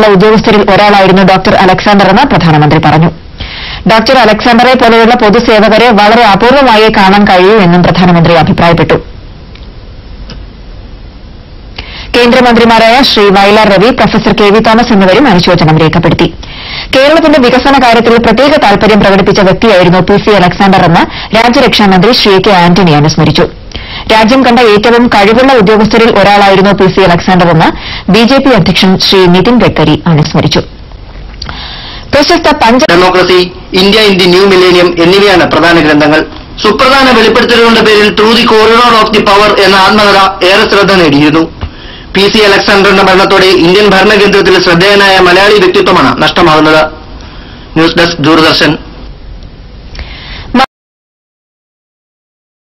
ഉദ്യോഗസ്ഥരിൽ ഒരാളായിരുന്നു doctor Alexander എന്ന് പ്രധാനമന്ത്രി പറഞ്ഞു ഡോക്ടർ അലക്സാണ്ടറെ പോലെയുള്ള പൊതുസേവകരെ വളരെ അപൂർവമായേ കാണാൻ കഴിയൂ എന്നും പ്രധാനമന്ത്രി അഭിപ്രായപ്പെട്ടു കേന്ദ്രമന്ത്രിമാരായ Shri Vayalar Ravi professor K V Thomas എന്നിവരും അനുശോചനം രേഖപ്പെടുത്തി കേരളത്തിന്റെ വികസന കാര്യത്തിൽ പ്രത്യേക താൽപര്യം പ്രകടിപ്പിച്ച വ്യക്തിയായിരുന്നു പി സി അലക്സാണ്ടർ എന്ന് രാജ്യരക്ഷാമന്ത്രി ശ്രീ കെ ആന്റണി അനുസ്മരിച്ചു രാജ്യം കണ്ട ഏറ്റവും കഴിവുള്ള ഉദ്യോഗസ്ഥരിൽ ഒരാളായിരുന്നു പി സി അലക്സാണ്ടർ എന്ന് ബിജെപി അധ്യക്ഷൻ ശ്രീ നിതിൻ ഗഡ്കരി അനുസ്മരിച്ചു പ്രശസ്ത പഞ്ച democracy India in the new millennium എന്നിവയാണ് പ്രധാന ഗ്രന്ഥങ്ങൾ സുപ്രധാന വെളിപ്പെടുത്തലുകളുടെ പേരിൽ through the corridor of the power എന്ന ആത്മകഥ ഏറെ ശ്രദ്ധ നേടിയിരുന്നു പി സി അലക്സാണ്ടറിന്റെ മരണത്തോടെ ഇന്ത്യൻ ഭരണകേന്ദ്രത്തിൽ ശ്രദ്ധേയനായ മലയാളി വ്യക്തിത്വമാണ് നഷ്ടമാകുന്നത് ന്യൂസ് ഡെസ്ക് ദൂരദർശൻ